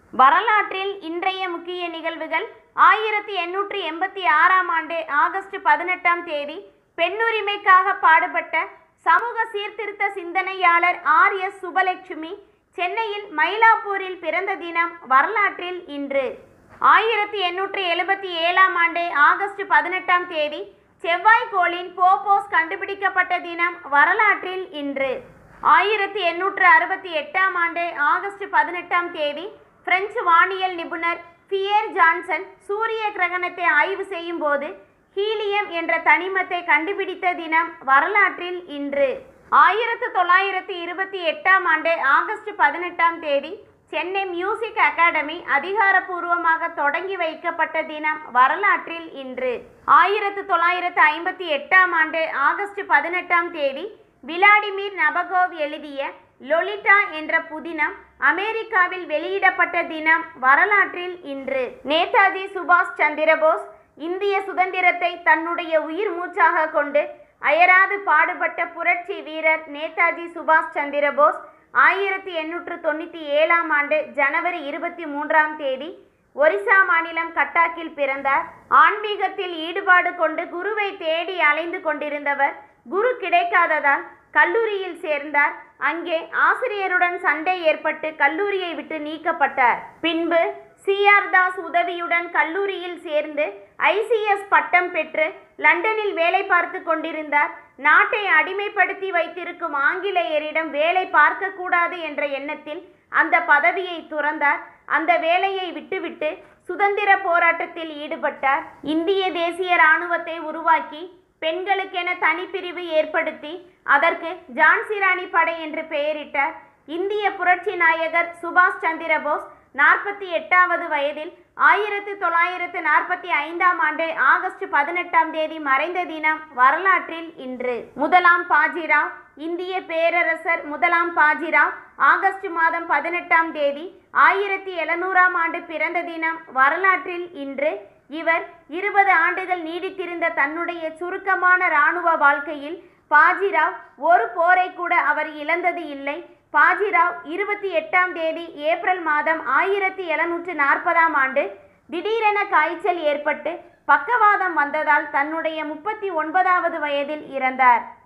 வரலாற்றில் இன்றைய முக்கிய நிகழ்வுகள் ஆயிரத்தி எண்ணூற்றி எண்பத்தி ஆறாம் ஆண்டு ஆகஸ்ட் பதினெட்டாம் தேதி பெண்ணுரிமைக்காக பாடுபட்ட சமூக சீர்திருத்த சிந்தனையாளர் ஆர் எஸ் சுபலட்சுமி சென்னையில் மயிலாப்பூரில் பிறந்த தினம் வரலாற்றில் இன்று ஆயிரத்தி எண்ணூற்றி எழுபத்தி ஏழாம் ஆண்டு ஆகஸ்ட் பதினெட்டாம் தேதி செவ்வாய்க்கோளின் போபோஸ் கண்டுபிடிக்கப்பட்ட தினம் வரலாற்றில் இன்று ஆயிரத்தி எண்ணூற்று அறுபத்தி எட்டாம் ஆண்டு ஆகஸ்ட் பதினெட்டாம் தேதி பிரெஞ்சு வானியல் நிபுணர் பியர் ஜான்சன் சூரிய கிரகணத்தை ஆய்வு செய்யும் போது ஹீலியம் என்ற தனிமத்தை கண்டுபிடித்த தினம் வரலாற்றில் இன்று ஆயிரத்து தொள்ளாயிரத்தி இருபத்தி எட்டாம் ஆண்டு ஆகஸ்ட் பதினெட்டாம் தேதி சென்னை மியூசிக் அகாடமி அதிகாரப்பூர்வமாக தொடங்கி வைக்கப்பட்ட தினம் வரலாற்றில் இன்று ஆயிரத்து தொள்ளாயிரத்து ஐம்பத்தி எட்டாம் ஆண்டு ஆகஸ்ட் பதினெட்டாம் தேதி விளாடிமிர் நபகோவ் எழுதிய லொலிட்டா என்ற புதினம் அமெரிக்காவில் வெளியிடப்பட்ட தினம் வரலாற்றில் இன்று நேதாஜி சுபாஷ் சந்திரபோஸ் இந்திய சுதந்திரத்தை தன்னுடைய உயிர் மூச்சாக கொண்டு அயராது பாடுபட்ட புரட்சி வீரர் நேதாஜி சுபாஷ் சந்திரபோஸ் ஆயிரத்தி எண்ணூற்று தொண்ணூற்றி ஏழாம் ஆண்டு ஜனவரி இருபத்தி மூன்றாம் தேதி ஒரிசா மாநிலம் கட்டாக்கில் பிறந்தார் ஆன்மீகத்தில் ஈடுபாடு கொண்டு குருவை தேடி அலைந்து கொண்டிருந்தவர் குரு கிடைக்காததால் கல்லூரியில் சேர்ந்தார் அங்கே ஆசிரியருடன் சண்டை ஏற்பட்டு கல்லூரியை விட்டு நீக்கப்பட்டார் பின்பு சிஆர் தாஸ் உதவியுடன் கல்லூரியில் சேர்ந்து ஐசிஎஸ் பட்டம் பெற்று லண்டனில் வேலை பார்த்து கொண்டிருந்தார் நாட்டை அடிமைப்படுத்தி வைத்திருக்கும் ஆங்கிலேயரிடம் வேலை பார்க்கக்கூடாது என்ற எண்ணத்தில் அந்த பதவியை துறந்தார் அந்த வேலையை விட்டுவிட்டு சுதந்திர போராட்டத்தில் ஈடுபட்டார் இந்திய தேசிய இராணுவத்தை உருவாக்கி பெண்களுக்கென தனிப்பிரிவு ஏற்படுத்தி அதற்கு ஜான்சி ராணி படை என்று பெயரிட்டார் இந்திய புரட்சி நாயகர் சுபாஷ் சந்திர போஸ் நாற்பத்தி எட்டாவது வயதில் ஆயிரத்தி தொள்ளாயிரத்து நாற்பத்தி ஐந்தாம் ஆண்டு ஆகஸ்ட் பதினெட்டாம் தேதி மறைந்த தினம் வரலாற்றில் இன்று முதலாம் பாஜிராவ் இந்திய பேரரசர் முதலாம் பாஜிராவ் ஆகஸ்ட் மாதம் பதினெட்டாம் தேதி ஆயிரத்தி எழுநூறாம் ஆண்டு பிறந்த தினம் வரலாற்றில் இன்று இவர் இருபது ஆண்டுகள் நீடித்திருந்த தன்னுடைய சுருக்கமான இராணுவ வாழ்க்கையில் பாஜிராவ் ஒரு போரை கூட அவர் இழந்தது இல்லை பாஜிராவ் இருபத்தி எட்டாம் தேதி ஏப்ரல் மாதம் ஆயிரத்தி எழுநூற்று நாற்பதாம் ஆண்டு திடீரென காய்ச்சல் ஏற்பட்டு பக்கவாதம் வந்ததால் தன்னுடைய முப்பத்தி ஒன்பதாவது வயதில் இறந்தார்